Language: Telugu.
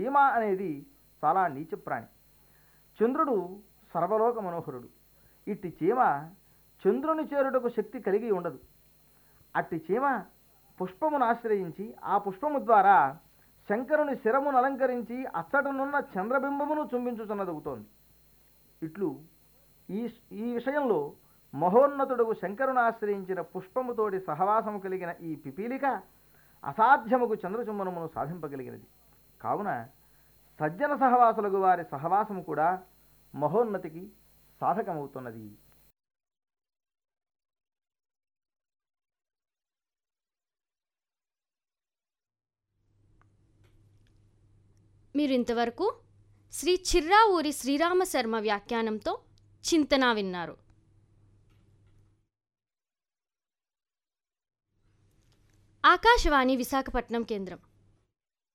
చీమ అనేది చాలా నీచ ప్రాణి చంద్రుడు సర్వలోక మనోహరుడు ఇట్టి చీమ చంద్రుని చేరుటకు శక్తి కలిగి ఉండదు అట్టి చీమ పుష్పమును ఆశ్రయించి ఆ పుష్పము ద్వారా శంకరుని శిరమును అలంకరించి అచ్చటనున్న చంద్రబింబమును చుంబించుచున్నదవుతోంది ఇట్లు ఈ ఈ విషయంలో మహోన్నతుడుగు శంకరుని ఆశ్రయించిన పుష్పముతోటి సహవాసము కలిగిన ఈ పిపీలిక అసాధ్యముకు చంద్రచుంబనమును సాధింపగలిగినది కావున సజ్జన సహవాసులకు వారి సహవాసము కూడా మహోన్నతికి సాధకమవుతున్నది మీరు ఇంతవరకు శ్రీ చిర్రావూరి శ్రీరామ శర్మ వ్యాఖ్యానంతో చింతన విన్నారు ఆకాశవాణి విశాఖపట్నం కేంద్రం